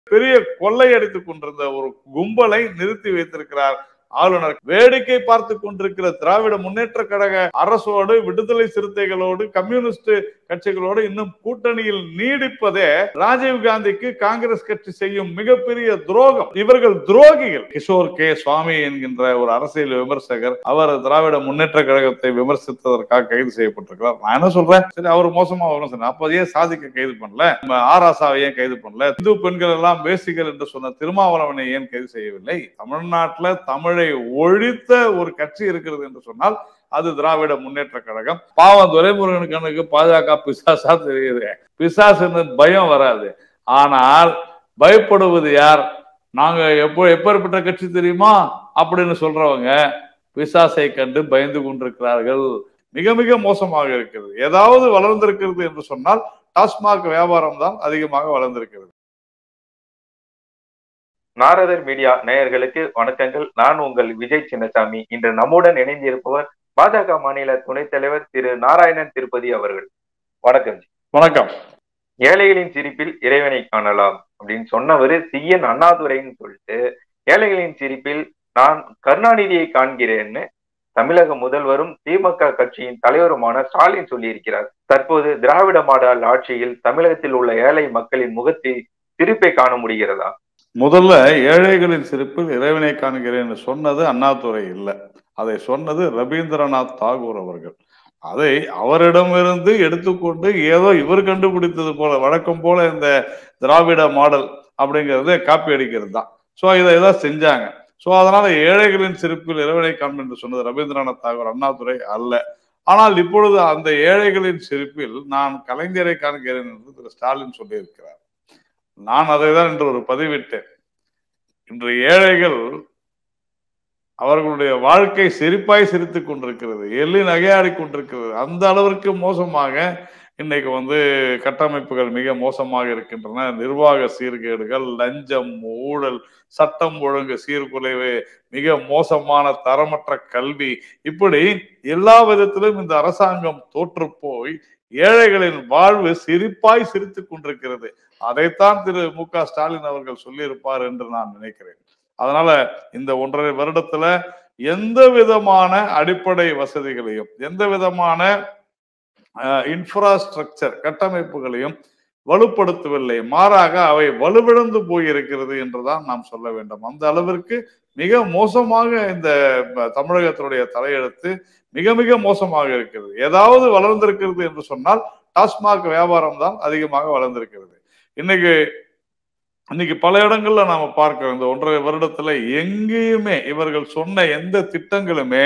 பெரிய கொள்ளையடித்துக் கொண்டிருந்த ஒரு கும்பலை நிறுத்தி வைத்திருக்கிறார் ஆளுநர் வேடிக்கை பார்த்து கொண்டிருக்கிற திராவிட முன்னேற்ற கழக அரசோடு விடுதலை சிறுத்தைகளோடு கம்யூனிஸ்ட் கட்சிகளோடு இன்னும் கூட்டணியில் நீடிப்பதே ராஜீவ் காந்திக்கு காங்கிரஸ் கட்சி செய்யும் மிகப்பெரிய துரோகம் இவர்கள் துரோகிகள் கிஷோர் கே சுவாமி என்கின்ற ஒரு அரசியல் விமர்சகர் அவர் திராவிட முன்னேற்ற கழகத்தை விமர்சித்ததற்காக கைது செய்யப்பட்டிருக்கிறார் நான் என்ன சொல்றேன் சரி அவர் மோசமா வரும் சொன்னேன் அப்போ ஏன் சாதிக்க கைது பண்ணல நம்ம ஆராசாவை ஏன் கைது பண்ணல இந்து பெண்கள் எல்லாம் பேசிகள் என்று சொன்ன திருமாவளவனை ஏன் கைது செய்யவில்லை தமிழ்நாட்டுல தமிழை ஒழித்த ஒரு கட்சி இருக்கிறது என்று சொன்னால் அது திராவிட முன்னேற்ற கழகம் பாவம் துரைமுருகன் கண்ணுக்கு பாஜக பிசாசா தெரியுது பிசாசுன்னு பயம் வராது ஆனால் பயப்படுவது யார் நாங்க எப்போ எப்பேற்பட்ட கட்சி தெரியுமா அப்படின்னு சொல்றவங்க பிசாசை கண்டு பயந்து கொண்டிருக்கிறார்கள் மிக மிக மோசமாக இருக்கிறது ஏதாவது வளர்ந்திருக்கிறது என்று சொன்னால் டாஸ்மாக் வியாபாரம் தான் அதிகமாக வளர்ந்திருக்கிறது நாரதர் மீடியா நேயர்களுக்கு வணக்கங்கள் நான் உங்கள் விஜய் சின்னசாமி இன்று நம்முடன் இணைந்திருப்பவர் பாஜக மாநில துணைத் தலைவர் திரு நாராயணன் திருப்பதி அவர்கள் வணக்கம் ஜி. வணக்கம் ஏழைகளின் சிரிப்பில் இறைவனை காணலாம் அப்படின்னு சொன்னவர் சி என் அண்ணாதுரைன்னு சொல்லிட்டு ஏழைகளின் சிரிப்பில் நான் கருணாநிதியை காண்கிறேன்னு தமிழக முதல்வரும் திமுக கட்சியின் தலைவருமான ஸ்டாலின் சொல்லியிருக்கிறார் தற்போது திராவிட மாடல் ஆட்சியில் தமிழகத்தில் உள்ள ஏழை மக்களின் முகத்தில் சிரிப்பை காண முடிகிறதா முதல்ல ஏழைகளின் சிரிப்பில் இறைவனை காண்கிறேன் சொன்னது அண்ணாதுரை இல்லை அதை சொன்னது ரவீந்திரநாத் தாகூர் அவர்கள் அதை அவரிடமிருந்து எடுத்துக்கொண்டு ஏதோ இவர் கண்டுபிடித்தது போல வழக்கம் போல இந்த திராவிட மாடல் அப்படிங்கறத காப்பி அடிக்கிறது தான் ஸோ இதை தான் செஞ்சாங்க ஸோ அதனால ஏழைகளின் சிரிப்பில் இறைவனை காண்பேன் என்று சொன்னது ரவீந்திரநாத் தாகூர் அண்ணாதுரை அல்ல ஆனால் இப்பொழுது அந்த ஏழைகளின் சிரிப்பில் நான் கலைஞரை காண்கிறேன் என்று திரு ஸ்டாலின் சொல்லியிருக்கிறார் நான் அதை தான் இன்று ஒரு பதிவிட்டேன் இன்று ஏழைகள் அவர்களுடைய வாழ்க்கை சிரிப்பாய் சிரித்துக் கொண்டிருக்கிறது எள்ளி நகையாடி கொண்டிருக்கிறது அந்த அளவிற்கு மோசமாக இன்னைக்கு வந்து கட்டமைப்புகள் மிக மோசமாக இருக்கின்றன நிர்வாக சீர்கேடுகள் லஞ்சம் ஊழல் சட்டம் ஒழுங்கு சீர்குலைவு மிக மோசமான தரமற்ற கல்வி இப்படி எல்லா விதத்திலும் இந்த அரசாங்கம் தோற்று போய் ஏழைகளின் வாழ்வு சிரிப்பாய் சிரித்துக் கொண்டிருக்கிறது அதைத்தான் திரு மு க ஸ்டாலின் அவர்கள் சொல்லியிருப்பார் என்று நான் நினைக்கிறேன் அதனால இந்த ஒன்றரை வருடத்துல எந்த விதமான அடிப்படை வசதிகளையும் எந்த விதமான இன்ஃப்ராஸ்ட்ரக்சர் கட்டமைப்புகளையும் வலுப்படுத்தவில்லை மாறாக அவை வலுவிழந்து போயிருக்கிறது என்றுதான் நாம் சொல்ல வேண்டும் அந்த அளவிற்கு மிக மோசமாக இந்த தமிழகத்தினுடைய தலையெழுத்து மிக மிக மோசமாக இருக்கிறது ஏதாவது வளர்ந்திருக்கிறது என்று சொன்னால் டாஸ்மாக் வியாபாரம் தான் அதிகமாக வளர்ந்திருக்கிறது இன்னைக்கு இன்னைக்கு பல இடங்கள்ல நாம பார்க்கிறோம் இந்த ஒன்றரை வருடத்துல எங்கேயுமே இவர்கள் சொன்ன எந்த திட்டங்களுமே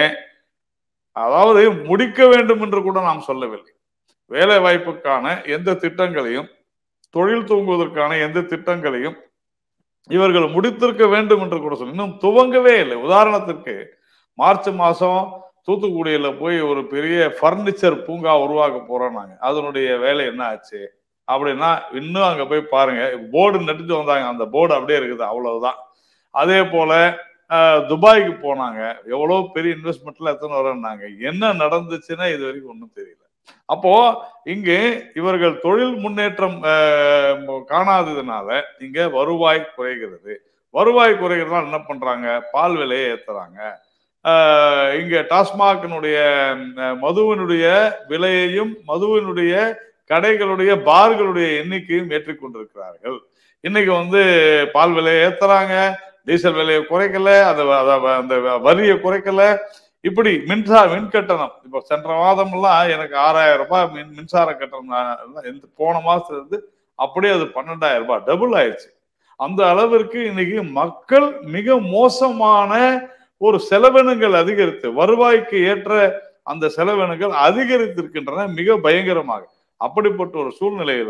அதாவது முடிக்க வேண்டும் என்று கூட நாம் சொல்லவில்லை வேலை வாய்ப்புக்கான எந்த திட்டங்களையும் தொழில் தூங்குவதற்கான எந்த திட்டங்களையும் இவர்கள் முடித்திருக்க வேண்டும் என்று கூட சொல்லி இன்னும் துவங்கவே இல்லை உதாரணத்திற்கு மார்ச் மாசம் தூத்துக்குடியில போய் ஒரு பெரிய பர்னிச்சர் பூங்கா உருவாக்க போறோம் நாங்க அதனுடைய வேலை என்ன ஆச்சு அப்படின்னா இன்னும் அங்க போய் பாருங்க போர்டு நட்டுட்டு வந்தாங்க அந்த போர்டு அப்படியே இருக்குது அவ்வளவுதான் அதே போல துபாய்க்கு போனாங்க எவ்வளவு பெரிய இன்வெஸ்ட்மெண்ட்ல எத்தனை வரனாங்க என்ன நடந்துச்சுன்னா இது வரைக்கும் ஒன்றும் தெரியல அப்போ இங்கு இவர்கள் தொழில் முன்னேற்றம் காணாததுனால இங்க வருவாய் குறைகிறது வருவாய் குறைகிறதுனால என்ன பண்றாங்க பால் விலையை ஏத்துறாங்க இங்க டாஸ்மாகினுடைய மதுவினுடைய விலையையும் மதுவினுடைய கடைகளுடைய பார்களுடைய எண்ணிக்கையும் ஏற்றிக்கொண்டிருக்கிறார்கள் இன்னைக்கு வந்து பால் விலையை ஏத்துறாங்க டீசல் விலையை குறைக்கல அந்த அந்த வரியை குறைக்கல இப்படி மின்சார மின் கட்டணம் இப்போ சென்ற மாதம் எல்லாம் எனக்கு ஆறாயிரம் ரூபாய் மின் மின்சார கட்டணம் போன மாசத்துல இருந்து அப்படியே அது பன்னெண்டாயிரம் ரூபாய் டபுள் ஆயிடுச்சு அந்த அளவிற்கு இன்னைக்கு மக்கள் மிக மோசமான ஒரு செலவினங்கள் அதிகரித்து வருவாய்க்கு ஏற்ற அந்த செலவினங்கள் அதிகரித்திருக்கின்றன மிக பயங்கரமாக அப்படிப்பட்ட ஒரு சூழ்நிலையில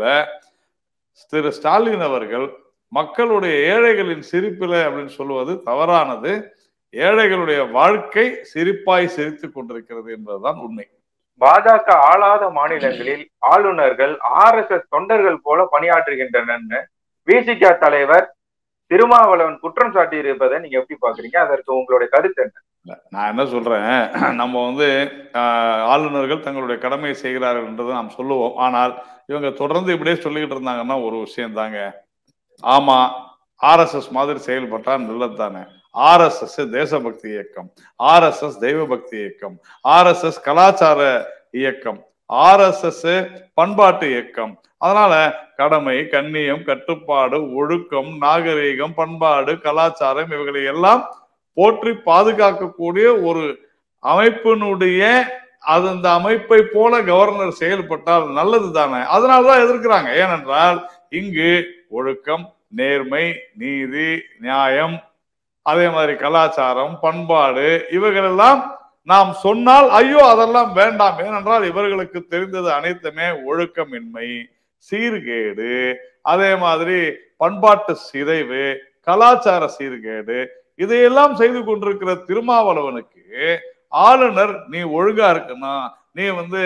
திரு ஸ்டாலின் அவர்கள் மக்களுடைய ஏழைகளின் சிரிப்பில அப்படின்னு சொல்லுவது தவறானது ஏழைகளுடைய வாழ்க்கை சிரிப்பாய் சிரித்துக் கொண்டிருக்கிறது என்பதுதான் உண்மை பாஜக ஆளாத மாநிலங்களில் ஆளுநர்கள் ஆர் எஸ் எஸ் தொண்டர்கள் போல பணியாற்றுகின்றனர் விசிக தலைவர் திருமாவளவன் குற்றம் சாட்டி இருப்பதை நீங்க எப்படி பாக்குறீங்க அதற்கு உங்களுடைய கருத்து என்ன நான் என்ன சொல்றேன் நம்ம வந்து ஆளுநர்கள் தங்களுடைய கடமையை செய்கிறார்கள் என்றதை நாம் சொல்லுவோம் ஆனால் இவங்க தொடர்ந்து இப்படியே சொல்லிக்கிட்டு இருந்தாங்கன்னா ஒரு விஷயம் தாங்க ஆமா ஆர்எஸ்எஸ் மாதிரி செயல்பட்டா நல்லது தானே ஆர்எஸ்எஸ் தேசபக்தி இயக்கம் ஆர்எஸ்எஸ் தெய்வ பக்தி இயக்கம் ஆர்எஸ்எஸ் கலாச்சார இயக்கம் ஆர்எஸ்எஸ் பண்பாட்டு இயக்கம் அதனால கடமை கண்ணியம் கட்டுப்பாடு ஒழுக்கம் நாகரீகம் பண்பாடு கலாச்சாரம் இவைகளை எல்லாம் போற்றி பாதுகாக்கக்கூடிய ஒரு அமைப்பினுடைய அது அந்த அமைப்பை போல கவர்னர் செயல்பட்டால் நல்லது தானே அதனாலதான் எதிர்க்கிறாங்க ஏனென்றால் இங்கு ஒழுக்கம் நேர்மை நீதி நியாயம் அதே மாதிரி கலாச்சாரம் பண்பாடு இவைகளெல்லாம் நாம் சொன்னால் ஐயோ அதெல்லாம் வேண்டாம் ஏனென்றால் இவர்களுக்கு தெரிந்தது அனைத்துமே ஒழுக்கமின்மை சீர்கேடு அதே மாதிரி பண்பாட்டு சிதைவு கலாச்சார சீர்கேடு இதையெல்லாம் செய்து கொண்டிருக்கிற திருமாவளவனுக்கு ஆளுநர் நீ ஒழுங்கா இருக்கணும் நீ வந்து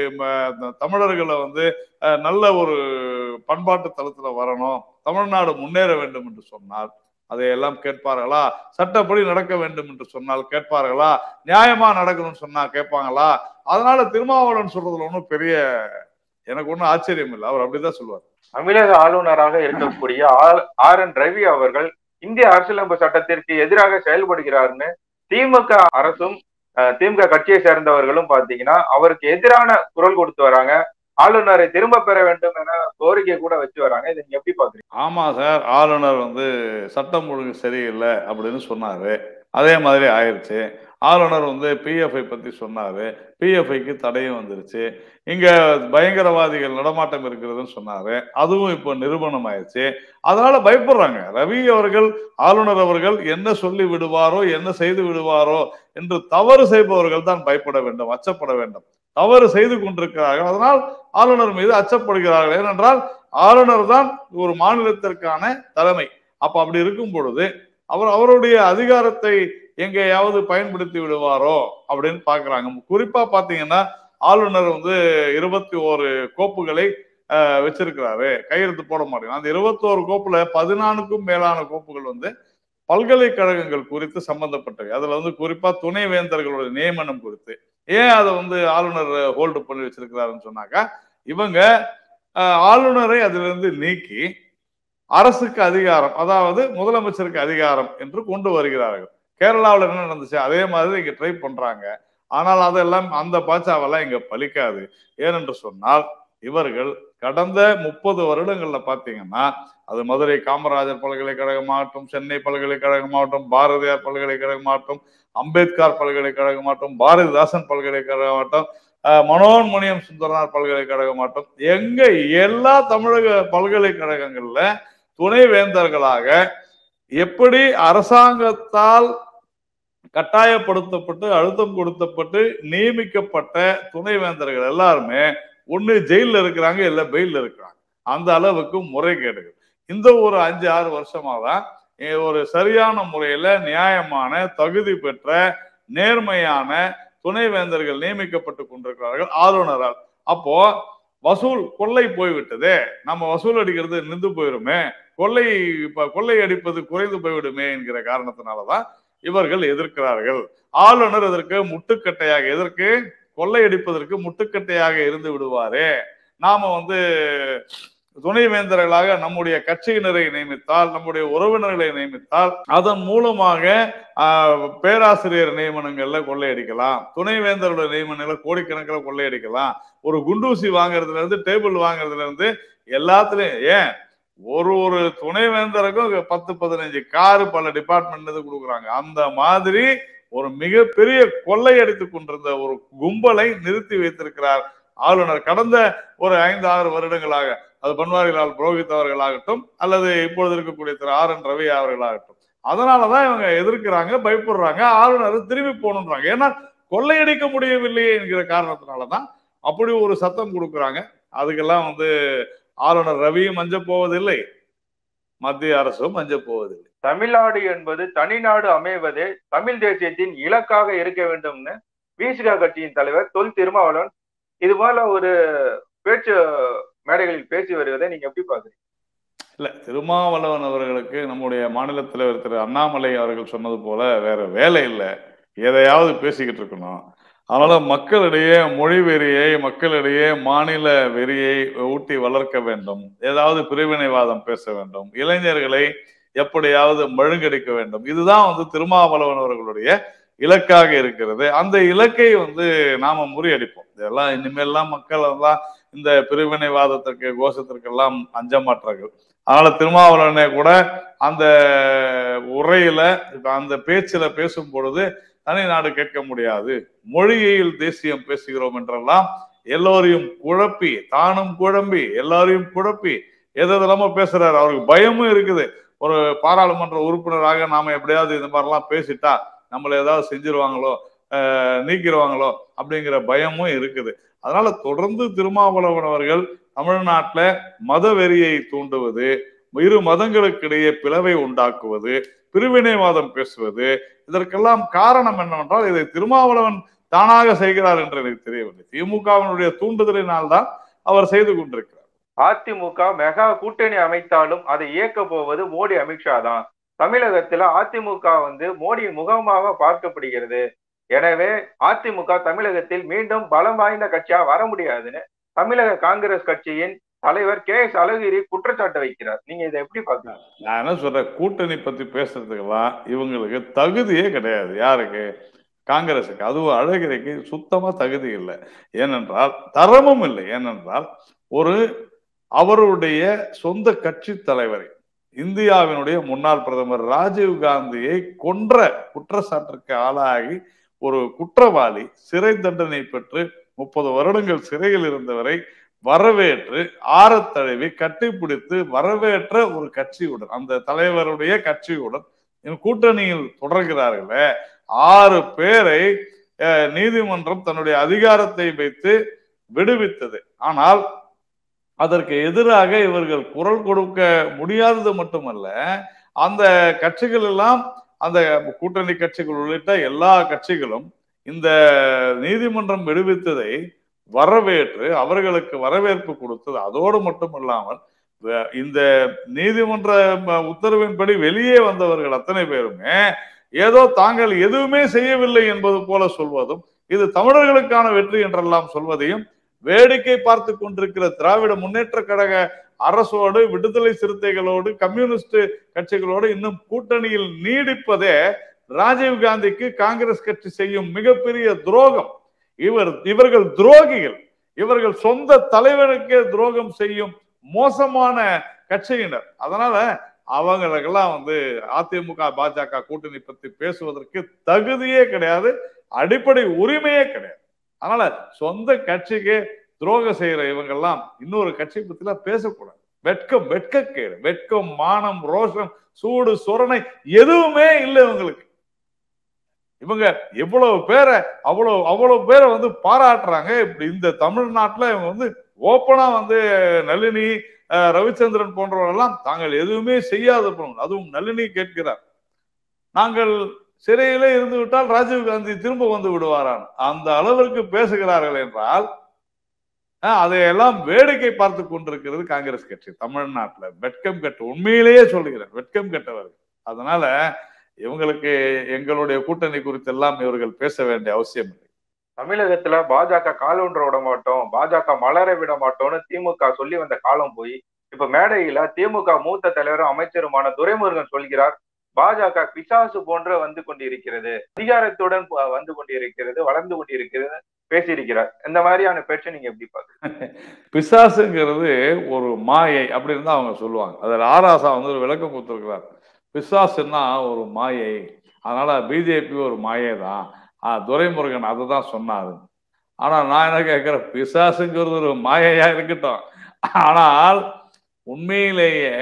தமிழர்களை வந்து நல்ல ஒரு பண்பாட்டு தளத்துல வரணும் தமிழ்நாடு முன்னேற வேண்டும் என்று சொன்னார் அதையெல்லாம் கேட்பார்களா சட்டப்படி நடக்க வேண்டும் என்று சொன்னால் கேட்பார்களா நியாயமா நடக்கணும்னு சொன்னா கேட்பாங்களா அதனால திருமாவளவன் சொல்றதுல ஒன்றும் பெரிய எனக்கு ஒன்றும் ஆச்சரியம் இல்லை அவர் அப்படிதான் சொல்லுவார் தமிழக ஆளுநராக இருக்கக்கூடிய ஆர் என் ரவி அவர்கள் இந்திய அரசியலமைப்பு சட்டத்திற்கு எதிராக செயல்படுகிறார்னு திமுக அரசும் திமுக கட்சியை சேர்ந்தவர்களும் பாத்தீங்கன்னா அவருக்கு எதிரான குரல் கொடுத்து வராங்க ஆளுநரை திரும்ப பெற வேண்டும் என கோரிக்கை கூட வச்சு வராங்க இதை நீங்க எப்படி பாக்குறீங்க ஆமா சார் ஆளுநர் வந்து சட்டம் ஒழுங்கு சரியில்லை அப்படின்னு சொன்னாரு அதே மாதிரி ஆயிடுச்சு ஆளுநர் வந்து பிஎஃப்ஐ பத்தி சொன்னாரு பிஎஃப்ஐக்கு தடையும் வந்துருச்சு இங்க பயங்கரவாதிகள் நடமாட்டம் இருக்கிறதுன்னு சொன்னாரு அதுவும் இப்போ நிரூபணம் ஆயிடுச்சு அதனால பயப்படுறாங்க ரவி அவர்கள் ஆளுநர் அவர்கள் என்ன சொல்லி விடுவாரோ என்ன செய்து விடுவாரோ என்று தவறு செய்பவர்கள் தான் பயப்பட வேண்டும் அச்சப்பட வேண்டும் தவறு செய்து கொண்டிருக்கிறார்கள் அதனால் ஆளுநர் மீது அச்சப்படுகிறார்கள் ஏனென்றால் ஆளுநர் தான் ஒரு மாநிலத்திற்கான தலைமை அப்ப அப்படி இருக்கும் பொழுது அவர் அவருடைய அதிகாரத்தை எங்கேயாவது பயன்படுத்தி விடுவாரோ அப்படின்னு பாக்குறாங்க குறிப்பா பாத்தீங்கன்னா ஆளுநர் வந்து இருபத்தி ஓரு கோப்புகளை வச்சிருக்கிறாரு கையெழுத்து போட மாட்டேங்க அந்த இருபத்தோரு கோப்புல பதினான்குக்கும் மேலான கோப்புகள் வந்து பல்கலைக்கழகங்கள் குறித்து சம்பந்தப்பட்டவை அதுல வந்து குறிப்பா துணை வேந்தர்களோட நியமனம் குறித்து ஏன் அதை வந்து ஆளுநர் ஹோல்டு பண்ணி வச்சிருக்கிறாருன்னு சொன்னாக்கா இவங்க ஆளுநரை அதிலிருந்து நீக்கி அரசுக்கு அதிகாரம் அதாவது முதலமைச்சருக்கு அதிகாரம் என்று கொண்டு வருகிறார்கள் கேரளாவில் என்ன நடந்துச்சு அதே மாதிரி இங்க ட்ரை பண்றாங்க ஆனால் அதெல்லாம் அந்த பாச்சாவெல்லாம் இங்க பலிக்காது ஏனென்று சொன்னால் இவர்கள் கடந்த முப்பது வருடங்கள்ல பாத்தீங்கன்னா அது மதுரை காமராஜர் பல்கலைக்கழகமாகட்டும் சென்னை பல்கலைக்கழகமாகட்டும் பாரதியார் பல்கலைக்கழகமாகட்டும் அம்பேத்கர் பல்கலைக்கழகமாகட்டும் பாரதிதாசன் பல்கலைக்கழகமாகட்டும் மனோன்மணியம் சுந்தரனார் பல்கலைக்கழகமாகட்டும் எங்க எல்லா தமிழக பல்கலைக்கழகங்கள்ல துணைவேந்தர்களாக எப்படி அரசாங்கத்தால் கட்டாயப்படுத்தப்பட்டு அழுத்தம் கொடுத்தப்பட்டு நியமிக்கப்பட்ட துணைவேந்தர்கள் எல்லாருமே ஒண்ணு ஜெயில இருக்கிறாங்க இல்ல பெயில இருக்கிறாங்க அந்த அளவுக்கு முறைகேடுகள் இந்த ஒரு அஞ்சு ஆறு வருஷமா தான் ஒரு சரியான முறையில நியாயமான தகுதி பெற்ற நேர்மையான துணைவேந்தர்கள் நியமிக்கப்பட்டு கொண்டிருக்கிறார்கள் ஆளுநரால் அப்போ வசூல் கொள்ளை போய்விட்டதே நம்ம வசூல் அடிக்கிறது நின்று போயிருமே கொள்ளை இப்ப கொள்ளை அடிப்பது குறைந்து போய்விடுமே என்கிற காரணத்தினாலதான் இவர்கள் எதிர்க்கிறார்கள் ஆளுநர் இதற்கு முட்டுக்கட்டையாக எதற்கு கொள்ளையடிப்பதற்கு முட்டுக்கட்டையாக இருந்து விடுவாரே நாம வந்து துணைவேந்தர்களாக நம்முடைய கட்சியினரை நியமித்தால் நம்முடைய உறவினர்களை நியமித்தால் அதன் மூலமாக பேராசிரியர் நியமனங்கள்ல கொள்ளையடிக்கலாம் துணைவேந்தரோட நியமனங்களை கோடிக்கணக்கில் கொள்ளையடிக்கலாம் ஒரு குண்டூசி வாங்குறதுல இருந்து டேபிள் வாங்குறதுல இருந்து எல்லாத்துலயும் ஏன் ஒரு ஒரு துணைவேந்தருக்கும் பத்து பதினஞ்சு காரு பல டிபார்ட்மெண்ட் கொடுக்குறாங்க அந்த மாதிரி ஒரு மிகப்பெரிய கொள்ளையடித்து கொண்டிருந்த ஒரு கும்பலை நிறுத்தி வைத்திருக்கிறார் ஆளுநர் கடந்த ஒரு ஐந்து ஆறு வருடங்களாக அது பன்வாரிலால் புரோஹித் அவர்களாகட்டும் அல்லது இப்பொழுது இருக்கக்கூடிய திரு ஆர் என் ரவி அவர்களாகட்டும் அதனாலதான் இவங்க எதிர்க்கிறாங்க பயப்படுறாங்க ஆளுநர் திரும்பி போகணுன்றாங்க ஏன்னா கொள்ளையடிக்க முடியவில்லையே என்கிற காரணத்தினாலதான் அப்படி ஒரு சத்தம் கொடுக்குறாங்க அதுக்கெல்லாம் வந்து ஆளுநர் ரவியும் மஞ்ச போவதில்லை மத்திய அரசும் மஞ்ச போவதில்லை தமிழ்நாடு என்பது தனிநாடு அமைவதே தமிழ் தேசியத்தின் இலக்காக இருக்க வேண்டும்னு விசிகா கட்சியின் தலைவர் தொல் திருமாவளவன் இது போல ஒரு பேச்சு மேடைகளில் பேசி வருவதை நீங்க எப்படி பாக்குறீங்க இல்ல திருமாவளவன் அவர்களுக்கு நம்முடைய மாநில தலைவர் திரு அண்ணாமலை அவர்கள் சொன்னது போல வேற வேலை இல்லை எதையாவது பேசிக்கிட்டு இருக்கணும் அதனால மக்களிடையே மொழி வெறியை மக்களிடையே மாநில வெறியை ஊட்டி வளர்க்க வேண்டும் ஏதாவது பிரிவினைவாதம் பேச வேண்டும் இளைஞர்களை எப்படியாவது மழுங்கடிக்க வேண்டும் இதுதான் வந்து திருமாவளவன் அவர்களுடைய இலக்காக இருக்கிறது அந்த இலக்கை வந்து நாம முறியடிப்போம் இதெல்லாம் இனிமேல்லாம் மக்கள் எல்லாம் இந்த பிரிவினைவாதத்திற்கு கோஷத்திற்கெல்லாம் அஞ்ச மாட்டார்கள் அதனால திருமாவளவனே கூட அந்த உரையில இப்ப அந்த பேச்சுல பேசும் பொழுது தனி நாடு கேட்க முடியாது மொழியில் தேசியம் பேசுகிறோம் என்றெல்லாம் எல்லோரையும் குழப்பி தானும் குழம்பி எல்லாரையும் குழப்பி எதெல்லாமோ பேசுறாரு அவருக்கு பயமும் இருக்குது ஒரு பாராளுமன்ற உறுப்பினராக நாம எப்படியாவது இந்த மாதிரிலாம் பேசிட்டா நம்மள ஏதாவது செஞ்சிருவாங்களோ நீக்கிடுவாங்களோ அப்படிங்கிற பயமும் இருக்குது அதனால தொடர்ந்து திருமாவளவன் அவர்கள் தமிழ்நாட்டுல மத வெறியை தூண்டுவது இரு மதங்களுக்கிடையே பிளவை உண்டாக்குவது பிரிவினைவாதம் பேசுவது இதற்கெல்லாம் காரணம் என்னவென்றால் இதை திருமாவளவன் தானாக செய்கிறார் என்று எனக்கு தெரியவில்லை திமுகவினுடைய தூண்டுதலினால் தான் அவர் செய்து கொண்டிருக்கிறார் அதிமுக மெகா கூட்டணி அமைத்தாலும் அதை இயக்க போவது மோடி அமித்ஷா தான் தமிழகத்துல அதிமுக வந்து மோடியின் முகமாக பார்க்கப்படுகிறது எனவே அதிமுக தமிழகத்தில் மீண்டும் பலம் வாய்ந்த கட்சியா வர முடியாதுன்னு தமிழக காங்கிரஸ் கட்சியின் தலைவர் கே எஸ் அழகிரி குற்றச்சாட்டு வைக்கிறார் நீங்க இதை எப்படி பாக்குறீங்க நான் என்ன சொல்றேன் கூட்டணி பத்தி பேசுறதுக்கெல்லாம் இவங்களுக்கு தகுதியே கிடையாது யாருக்கு காங்கிரஸுக்கு அதுவும் அழகிரிக்கு சுத்தமா தகுதி இல்லை ஏனென்றால் தரமும் இல்லை ஏனென்றால் ஒரு அவருடைய சொந்த கட்சி தலைவரை இந்தியாவினுடைய முன்னாள் பிரதமர் ராஜீவ் காந்தியை கொன்ற குற்றச்சாட்டிற்கு ஆளாகி ஒரு குற்றவாளி சிறை தண்டனை பெற்று முப்பது வருடங்கள் சிறையில் இருந்தவரை வரவேற்று ஆரத்தழுவி கட்டிப்பிடித்து வரவேற்ற ஒரு கட்சியுடன் அந்த தலைவருடைய கட்சியுடன் கூட்டணியில் தொடர்கிறார்களே ஆறு பேரை நீதிமன்றம் தன்னுடைய அதிகாரத்தை வைத்து விடுவித்தது ஆனால் அதற்கு எதிராக இவர்கள் குரல் கொடுக்க முடியாதது மட்டுமல்ல அந்த கட்சிகள் எல்லாம் அந்த கூட்டணி கட்சிகள் உள்ளிட்ட எல்லா கட்சிகளும் இந்த நீதிமன்றம் விடுவித்ததை வரவேற்று அவர்களுக்கு வரவேற்பு கொடுத்தது அதோடு மட்டும் இல்லாமல் இந்த நீதிமன்ற உத்தரவின்படி வெளியே வந்தவர்கள் அத்தனை பேருமே ஏதோ தாங்கள் எதுவுமே செய்யவில்லை என்பது போல சொல்வதும் இது தமிழர்களுக்கான வெற்றி என்றெல்லாம் சொல்வதையும் வேடிக்கை பார்த்து கொண்டிருக்கிற திராவிட முன்னேற்ற கழக அரசோடு விடுதலை சிறுத்தைகளோடு கம்யூனிஸ்ட் கட்சிகளோடு இன்னும் கூட்டணியில் நீடிப்பதே ராஜீவ் காந்திக்கு காங்கிரஸ் கட்சி செய்யும் மிகப்பெரிய துரோகம் இவர் இவர்கள் துரோகிகள் இவர்கள் சொந்த தலைவனுக்கே துரோகம் செய்யும் மோசமான கட்சியினர் அதனால அவங்களுக்கெல்லாம் வந்து அதிமுக பாஜக கூட்டணி பத்தி பேசுவதற்கு தகுதியே கிடையாது அடிப்படை உரிமையே கிடையாது அதனால சொந்த கட்சிக்கு துரோகம் செய்யற இவங்கெல்லாம் இன்னொரு கட்சி பத்திலாம் பேசக்கூடாது வெட்கம் வெட்கக்கேடு வெட்கம் மானம் ரோஷம் சூடு சொரணை எதுவுமே இல்லை இவங்களுக்கு இவங்க எவ்வளவு பேரை அவ்வளவு அவ்வளவு பேரை வந்து பாராட்டுறாங்க இப்படி இந்த தமிழ்நாட்டுல இவங்க வந்து ஓப்பனா வந்து நளினி ரவிச்சந்திரன் போன்றவரெல்லாம் தாங்கள் எதுவுமே செய்யாத அதுவும் நளினி கேட்கிறார் நாங்கள் சிறையிலே இருந்து விட்டால் ராஜீவ் காந்தி திரும்ப வந்து விடுவாரான் அந்த அளவிற்கு பேசுகிறார்கள் என்றால் அதையெல்லாம் வேடிக்கை பார்த்து கொண்டிருக்கிறது காங்கிரஸ் கட்சி தமிழ்நாட்டுல வெட்கம் கட்ட உண்மையிலேயே சொல்லுகிறேன் வெட்கம் கெட்டவர்கள் அதனால இவங்களுக்கு எங்களுடைய கூட்டணி குறித்து எல்லாம் இவர்கள் பேச வேண்டிய அவசியம் இல்லை தமிழகத்துல பாஜக காலொன்ற விட மாட்டோம் பாஜக மலர விட மாட்டோம்னு திமுக சொல்லி வந்த காலம் போய் இப்ப மேடையில திமுக மூத்த தலைவரும் அமைச்சருமான துரைமுருகன் சொல்கிறார் பாஜக பிசாசு போன்று வந்து கொண்டிருக்கிறது அதிகாரத்துடன் வந்து கொண்டிருக்கிறது வளர்ந்து கொண்டிருக்கிறது பேசியிருக்கிறார் இந்த மாதிரியான பேச்சை நீங்க எப்படி பாக்குறீங்க பிசாசுங்கிறது ஒரு மாயை அப்படின்னு தான் அவங்க சொல்லுவாங்க அதில் ஆராசா வந்து ஒரு விளக்கம் கொடுத்துருக்கிறார் பிசாசுன்னா ஒரு மாயை அதனால பிஜேபி ஒரு மாயை தான் துரைமுருகன் அதை தான் சொன்னாரு ஆனா நான் என்ன கேட்கிறேன் பிசாசுங்கிறது ஒரு மாயையா இருக்கட்டும் ஆனால் உண்மையிலேயே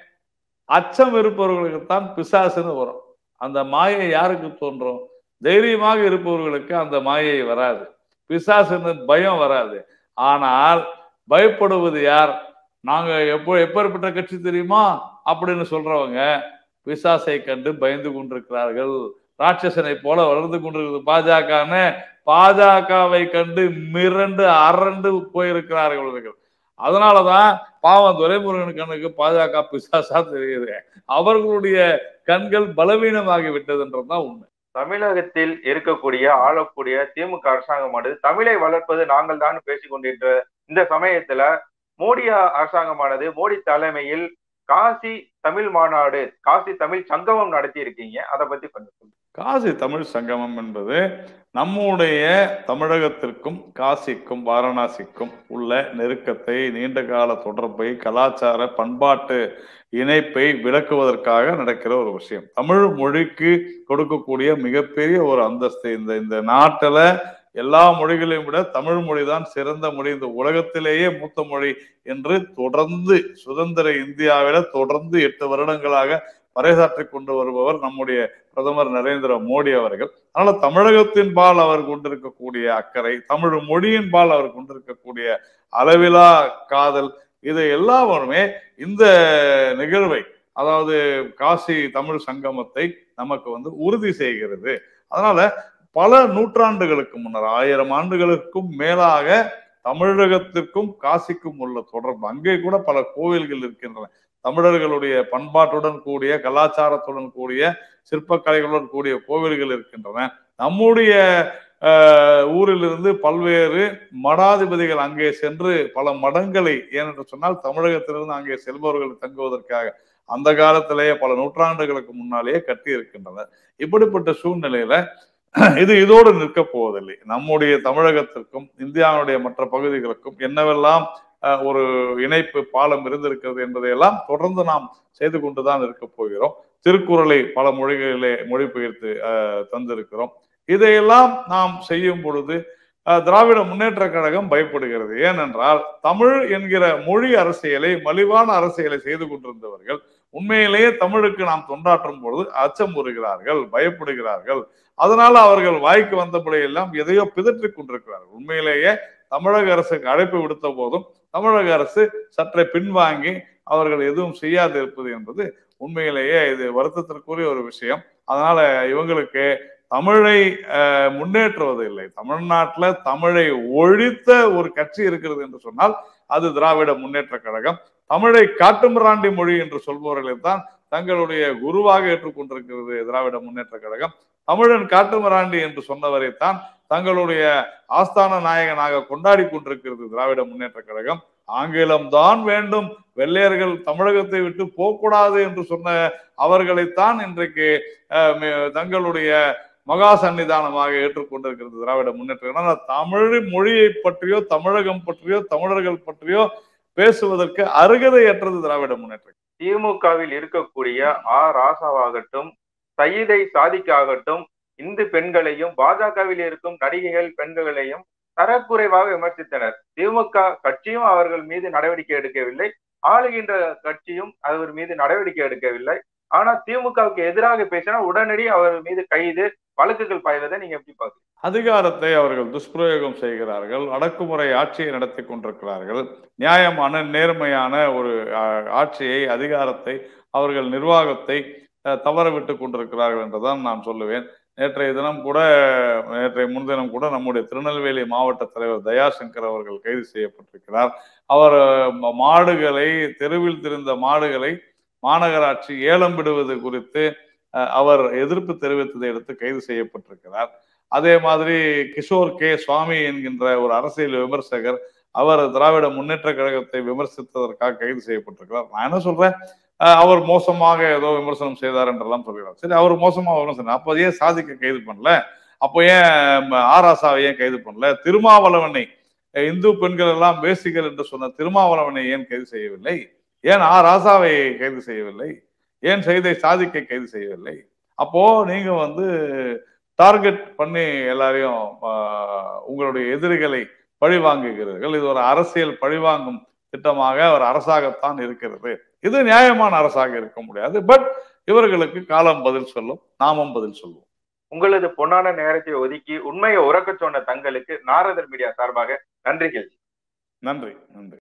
அச்சம் இருப்பவர்களுக்கு தான் பிசாசுன்னு வரும் அந்த மாயை யாருக்கு தோன்றும் தைரியமாக இருப்பவர்களுக்கு அந்த மாயை வராது பிசாசுன்னு பயம் வராது ஆனால் பயப்படுவது யார் நாங்க எப்போ எப்பேற்பட்ட கட்சி தெரியுமா அப்படின்னு சொல்றவங்க பிசாசை கண்டு பயந்து கொண்டிருக்கிறார்கள் ராட்சசனை போல வளர்ந்து கொண்டிருக்கிறது பாஜகன்னு பாஜகவை கண்டு மிரண்டு அரண்டு போயிருக்கிறார்கள் இவர்கள் அதனாலதான் பாவம் துரைமுருகன் கண்ணுக்கு பாஜக பிசாசா தெரியுது அவர்களுடைய கண்கள் பலவீனமாகி விட்டதுன்றதுதான் உண்மை தமிழகத்தில் இருக்கக்கூடிய ஆளக்கூடிய திமுக அரசாங்கமானது தமிழை வளர்ப்பது நாங்கள் தான் பேசிக் கொண்டிருக்கிற இந்த சமயத்துல மோடி அரசாங்கமானது மோடி தலைமையில் காசி தமிழ் மாநாடு காசி தமிழ் சங்கமம் நடத்தி இருக்கீங்க அதை பத்தி கொஞ்சம் சொல்லுங்க காசி தமிழ் சங்கமம் என்பது நம்முடைய தமிழகத்திற்கும் காசிக்கும் வாரணாசிக்கும் உள்ள நெருக்கத்தை நீண்டகால தொடர்பை கலாச்சார பண்பாட்டு இணைப்பை விளக்குவதற்காக நடக்கிற ஒரு விஷயம் தமிழ் மொழிக்கு கொடுக்கக்கூடிய மிகப்பெரிய ஒரு அந்தஸ்து இந்த இந்த நாட்டுல எல்லா மொழிகளையும் விட தமிழ் மொழி தான் சிறந்த மொழி இந்த உலகத்திலேயே மூத்த மொழி என்று தொடர்ந்து சுதந்திர இந்தியாவில தொடர்ந்து எட்டு வருடங்களாக பறைசாற்றி கொண்டு வருபவர் நம்முடைய பிரதமர் நரேந்திர மோடி அவர்கள் அதனால தமிழகத்தின் பால் அவர் கொண்டிருக்கக்கூடிய அக்கறை தமிழ் மொழியின் பால் அவர் கொண்டிருக்கக்கூடிய அளவிலா காதல் இது எல்லாருமே இந்த நிகழ்வை அதாவது காசி தமிழ் சங்கமத்தை நமக்கு வந்து உறுதி செய்கிறது அதனால பல நூற்றாண்டுகளுக்கு முன்னர் ஆயிரம் ஆண்டுகளுக்கும் மேலாக தமிழகத்திற்கும் காசிக்கும் உள்ள தொடர்பு அங்கே கூட பல கோவில்கள் இருக்கின்றன தமிழர்களுடைய பண்பாட்டுடன் கூடிய கலாச்சாரத்துடன் கூடிய சிற்பக்கலைகளுடன் கூடிய கோவில்கள் இருக்கின்றன நம்முடைய ஊரிலிருந்து பல்வேறு மடாதிபதிகள் அங்கே சென்று பல மடங்களை ஏனென்று சொன்னால் தமிழகத்திலிருந்து அங்கே செல்பவர்கள் தங்குவதற்காக அந்த காலத்திலேயே பல நூற்றாண்டுகளுக்கு முன்னாலேயே கட்டி இருக்கின்றனர் இப்படிப்பட்ட சூழ்நிலையில இது இதோடு நிற்க போவதில்லை நம்முடைய தமிழகத்திற்கும் இந்தியாவுடைய மற்ற பகுதிகளுக்கும் என்னவெல்லாம் ஒரு இணைப்பு பாலம் இருந்திருக்கிறது என்பதையெல்லாம் தொடர்ந்து நாம் செய்து கொண்டுதான் இருக்க போகிறோம் திருக்குறளை பல மொழிகளிலே மொழிபெயர்த்து தந்திருக்கிறோம் இதையெல்லாம் நாம் செய்யும் பொழுது திராவிட முன்னேற்ற கழகம் பயப்படுகிறது ஏனென்றால் தமிழ் என்கிற மொழி அரசியலை மலிவான அரசியலை செய்து கொண்டிருந்தவர்கள் உண்மையிலேயே தமிழுக்கு நாம் தொண்டாற்றும் பொழுது அச்சம் வருகிறார்கள் பயப்படுகிறார்கள் அதனால அவர்கள் வாய்க்கு வந்தபடி எல்லாம் எதையோ பிதற்றி கொண்டிருக்கிறார்கள் உண்மையிலேயே தமிழக அரசுக்கு அழைப்பு விடுத்த போதும் தமிழக அரசு சற்றை பின்வாங்கி அவர்கள் எதுவும் செய்யாது இருப்பது என்பது உண்மையிலேயே இது வருத்தத்திற்குரிய ஒரு விஷயம் அதனால இவங்களுக்கு தமிழை முன்னேற்றுவதில்லை தமிழ்நாட்டில் தமிழை ஒழித்த ஒரு கட்சி இருக்கிறது என்று சொன்னால் அது திராவிட முன்னேற்ற கழகம் தமிழை காட்டுமிராண்டி மொழி என்று சொல்பவர்களை தான் தங்களுடைய குருவாக ஏற்றுக்கொண்டிருக்கிறது திராவிட முன்னேற்ற கழகம் தமிழன் காட்டுமிராண்டி என்று சொன்னவரைத்தான் தங்களுடைய ஆஸ்தான நாயகனாக கொண்டாடி கொண்டிருக்கிறது திராவிட முன்னேற்ற கழகம் ஆங்கிலம் தான் வேண்டும் வெள்ளையர்கள் தமிழகத்தை விட்டு போகக்கூடாது என்று சொன்ன அவர்களைத்தான் இன்றைக்கு தங்களுடைய மகா சன்னிதானமாக ஏற்றுக்கொண்டிருக்கிறது திராவிட முன்னேற்ற தமிழ் மொழியை பற்றியோ தமிழகம் பற்றியோ தமிழர்கள் பற்றியோ பேசுவதற்கு அருகதையற்றது திராவிட முன்னேற்றம் திமுகவில் இருக்கக்கூடிய ஆ ராசாவாகட்டும் சயிதை சாதிக்காகட்டும் இந்து பெண்களையும் பாஜகவில் இருக்கும் நடிகைகள் பெண்களையும் தரக்குறைவாக விமர்சித்தனர் திமுக கட்சியும் அவர்கள் மீது நடவடிக்கை எடுக்கவில்லை ஆளுகின்ற கட்சியும் அவர் மீது நடவடிக்கை எடுக்கவில்லை ஆனா திமுகவுக்கு எதிராக பேசினா உடனடி அவர் மீது கைது வழக்குகள் பாய்வதை நீங்க எப்படி பாக்குறீங்க அதிகாரத்தை அவர்கள் துஷ்பிரயோகம் செய்கிறார்கள் அடக்குமுறை ஆட்சியை நடத்தி கொண்டிருக்கிறார்கள் நியாயமான நேர்மையான ஒரு ஆட்சியை அதிகாரத்தை அவர்கள் நிர்வாகத்தை தவற விட்டு கொண்டிருக்கிறார்கள் என்றுதான் நான் சொல்லுவேன் நேற்றைய தினம் கூட நேற்றைய முன்தினம் கூட நம்முடைய திருநெல்வேலி மாவட்ட தலைவர் தயாசங்கர் அவர்கள் கைது செய்யப்பட்டிருக்கிறார் அவர் மாடுகளை தெருவில் திரிந்த மாடுகளை மாநகராட்சி ஏலம் விடுவது குறித்து அவர் எதிர்ப்பு தெரிவித்ததை எடுத்து கைது செய்யப்பட்டிருக்கிறார் அதே மாதிரி கிஷோர் கே சுவாமி என்கின்ற ஒரு அரசியல் விமர்சகர் அவர் திராவிட முன்னேற்ற கழகத்தை விமர்சித்ததற்காக கைது செய்யப்பட்டிருக்கிறார் நான் என்ன சொல்றேன் அவர் மோசமாக ஏதோ விமர்சனம் செய்தார் என்றெல்லாம் சொல்கிறார் சரி அவர் மோசமாக விமர்சனம் அப்போ ஏன் சாதிக்க கைது பண்ணல அப்போ ஏன் ஆராசாவை ஏன் கைது பண்ணல திருமாவளவனை இந்து பெண்கள் எல்லாம் பேசிகள் என்று சொன்ன திருமாவளவனை ஏன் கைது செய்யவில்லை ஏன் ஆ ராசாவை கைது செய்யவில்லை ஏன் செய்தை சாதிக்க கைது செய்யவில்லை அப்போ நீங்க வந்து டார்கெட் பண்ணி எல்லாரையும் உங்களுடைய எதிரிகளை பழி வாங்குகிறீர்கள் இது ஒரு அரசியல் பழிவாங்கும் திட்டமாக ஒரு அரசாகத்தான் இருக்கிறது இது நியாயமான அரசாக இருக்க முடியாது பட் இவர்களுக்கு காலம் பதில் சொல்லும் நாமும் பதில் சொல்லுவோம் உங்களது பொன்னான நேரத்தை ஒதுக்கி உண்மையை உறக்க சொன்ன தங்களுக்கு நாரதர் மீடியா சார்பாக நன்றிகள் நன்றி நன்றி